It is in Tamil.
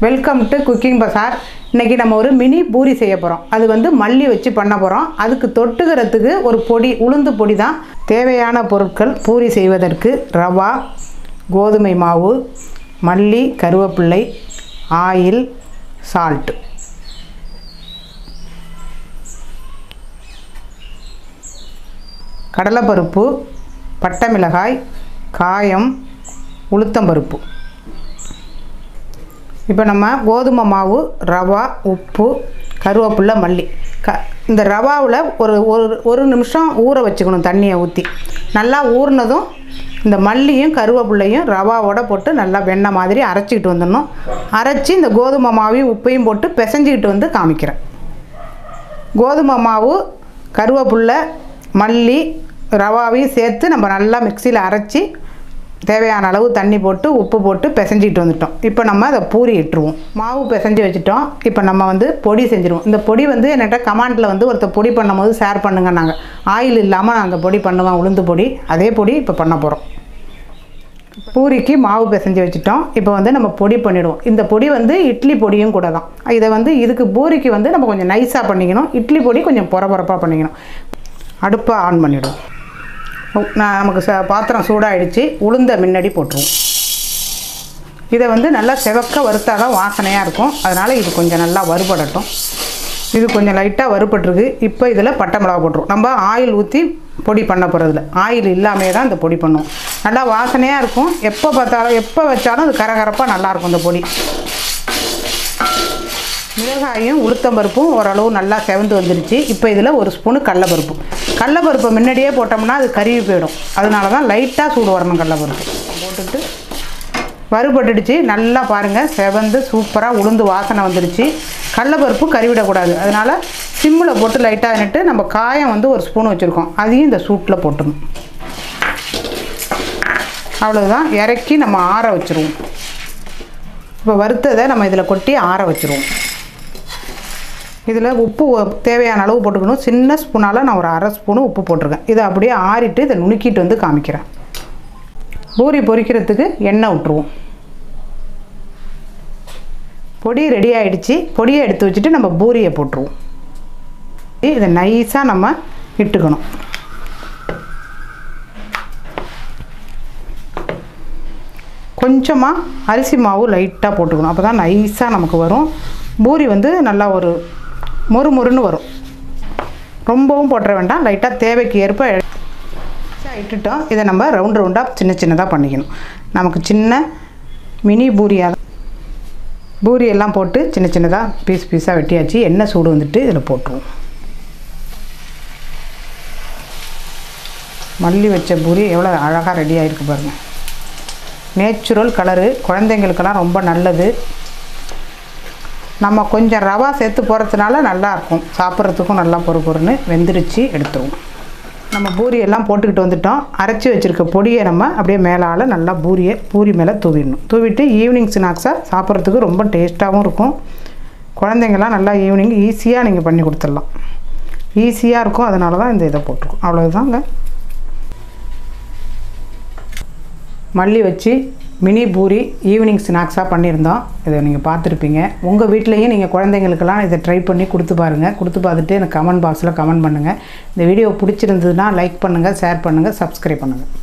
வெல்கம் டு குக்கிங் பசார் இன்றைக்கி நம்ம ஒரு மினி பூரி செய்ய போகிறோம் அது வந்து மல்லி வச்சு பண்ண போகிறோம் அதுக்கு தொட்டுக்கிறதுக்கு ஒரு பொடி உளுந்து பொடி தான் தேவையான பொருட்கள் பூரி செய்வதற்கு ரவா கோதுமை மாவு மல்லி கருவேப்பிள்ளை ஆயில் சால்ட் கடலைப்பருப்பு பட்டை மிளகாய் காயம் உளுத்தம்பருப்பு இப்போ நம்ம கோதுமை மாவு ரவா உப்பு கருவேப்பில்லை மல்லி க இந்த ரவாவில் ஒரு ஒரு ஒரு நிமிஷம் ஊற வச்சுக்கணும் தண்ணியை ஊற்றி நல்லா ஊறினதும் இந்த மல்லியும் கருவேப்பிள்ளையும் ரவாவோட போட்டு நல்லா வெண்ணெய் மாதிரி அரைச்சிக்கிட்டு வந்துடணும் அரைச்சி இந்த கோதுமை மாவையும் உப்பையும் போட்டு பிசைஞ்சிக்கிட்டு வந்து காமிக்கிறேன் கோதுமை மாவு கருவேப்பில்லை மல்லி ரவாவையும் சேர்த்து நம்ம நல்லா மிக்சியில் அரைச்சி தேவையான அளவு தண்ணி போட்டு உப்பு போட்டு பிசைஞ்சிட்டு வந்துட்டோம் இப்போ நம்ம அதை பூரி இட்டுருவோம் மாவு பிசைஞ்சு வச்சுட்டோம் இப்போ நம்ம வந்து பொடி செஞ்சுருவோம் இந்த பொடி வந்து என்கிட்ட கமாண்டில் வந்து ஒருத்தர் பொடி பண்ணும்போது ஷேர் பண்ணுங்க நாங்கள் ஆயில் இல்லாமல் நான் அந்த பொடி பண்ணுவேன் உளுந்து பொடி அதே பொடி இப்போ பண்ண போகிறோம் பூரிக்கு மாவு பிசைஞ்சு வச்சுட்டோம் இப்போ வந்து நம்ம பொடி பண்ணிடுவோம் இந்த பொடி வந்து இட்லி பொடியும் கூட தான் இதை வந்து இதுக்கு பூரிக்கு வந்து நம்ம கொஞ்சம் நைஸாக பண்ணிக்கணும் இட்லி பொடி கொஞ்சம் பொறபொறப்பாக பண்ணிக்கணும் அடுப்பை ஆன் பண்ணிவிடுவோம் நான் நமக்கு ச பாத்திரம் சூடாகிடுச்சு உளுந்த முன்னாடி போட்டுருவோம் இதை வந்து நல்லா செவக்க வறுத்தா தான் வாசனையாக இருக்கும் அதனால் இது கொஞ்சம் நல்லா வறுபடட்டும் இது கொஞ்சம் லைட்டாக வறுபட்டுருக்கு இப்போ இதில் பட்டை மிளகா போட்டுருவோம் நம்ம ஆயில் ஊற்றி பொடி பண்ண போகிறதில்ல ஆயில் இல்லாமே தான் இந்த பொடி பண்ணுவோம் நல்லா வாசனையாக இருக்கும் எப்போ பார்த்தாலும் எப்போ வச்சாலும் அது கரகரப்பாக நல்லாயிருக்கும் இந்த பொடி மிளகாயும் உளுத்தம்பருப்பும் ஓரளவு நல்லா செவந்து வந்துருச்சு இப்போ இதில் ஒரு ஸ்பூனு கடலப்பருப்பு கடலப்பருப்பை முன்னாடியே போட்டோம்னா அது கருவி போயிடும் அதனால தான் லைட்டாக சூடு வரணும் கடலப்பருப்பு போட்டுட்டு வறுபட்டுடுச்சு நல்லா பாருங்கள் செவந்து சூப்பராக உளுந்து வாசனை வந்துடுச்சு கடலப்பருப்பு கறிவிடக்கூடாது அதனால் சிம்மில் போட்டு லைட்டாக நிட்டு நம்ம காயம் வந்து ஒரு ஸ்பூன் வச்சுருக்கோம் அதையும் இந்த சூட்டில் போட்டுணும் அவ்வளோதான் இறக்கி நம்ம ஆற வச்சுருவோம் இப்போ வறுத்ததை நம்ம இதில் கொட்டி ஆற வச்சுருவோம் இதில் உப்பு ஒ- தேவையான அளவு போட்டுக்கணும் சின்ன ஸ்பூனால் நான் ஒரு அரை ஸ்பூனு உப்பு போட்டிருக்கேன் இதை அப்படியே ஆறிட்டு இதை நுணுக்கிட்டு வந்து காமிக்கிறேன் பூரி பொரிக்கிறதுக்கு எண்ணெய் விட்டுருவோம் பொடி ரெடி ஆயிடுச்சு பொடியை எடுத்து வச்சுட்டு நம்ம பூரியை போட்டுருவோம் இதை நைஸாக நம்ம இட்டுக்கணும் கொஞ்சமாக அரிசி மாவு லைட்டாக போட்டுக்கணும் அப்போ தான் நைஸாக நமக்கு வரும் பூரி வந்து நல்லா ஒரு மொறு மொறுன்னு வரும் ரொம்பவும் போட்டுற வேண்டாம் லைட்டாக தேவைக்கு ஏற்ப நைஸாக இட்டுட்டோம் இதை நம்ம ரவுண்ட் ரவுண்டாக சின்ன சின்னதாக பண்ணிக்கணும் நமக்கு சின்ன மினி பூரியாக தான் பூரி எல்லாம் போட்டு சின்ன சின்னதாக பீஸ் பீஸாக வெட்டியாச்சு எண்ணெய் சூடு வந்துட்டு இதில் போட்டுருவோம் மல்லி வச்ச பூரி எவ்வளோ அழகாக ரெடி ஆகிருக்கு பாருங்கள் நேச்சுரல் கலரு குழந்தைங்களுக்கெல்லாம் ரொம்ப நல்லது நம்ம கொஞ்சம் ரவா சேர்த்து போகிறதுனால நல்லாயிருக்கும் சாப்பிட்றதுக்கும் நல்லா பொறு பொறுன்னு வெந்துருச்சு எடுத்துருவோம் நம்ம பூரி எல்லாம் போட்டுக்கிட்டு வந்துட்டோம் அரைச்சி வச்சுருக்க பொடியை நம்ம அப்படியே மேலால் நல்லா பூரியை பூரி மேலே தூவிடணும் தூவிட்டு ஈவினிங் ஸ்நாக்ஸாக சாப்பிட்றதுக்கு ரொம்ப டேஸ்ட்டாகவும் இருக்கும் குழந்தைங்கள்லாம் நல்லா ஈவினிங் ஈஸியாக நீங்கள் பண்ணி கொடுத்துடலாம் ஈஸியாக இருக்கும் அதனால தான் இந்த இதை போட்டிருக்கோம் அவ்வளோதாங்க மல்லி வச்சு மினி பூரி ஈவினிங் ஸ்நாக்ஸாக பண்ணியிருந்தோம் இதை நீங்கள் பார்த்துருப்பீங்க உங்கள் வீட்லேயும் நீங்கள் குழந்தைங்களுக்கெல்லாம் இதை ட்ரை பண்ணி கொடுத்து பாருங்கள் கொடுத்து பார்த்துட்டு எனக்கு கமெண்ட் பாக்ஸில் கமெண்ட் பண்ணுங்கள் இந்த வீடியோ பிடிச்சிருந்ததுன்னா லைக் பண்ணுங்கள் ஷேர் பண்ணுங்கள் சப்ஸ்கிரைப் பண்ணுங்கள்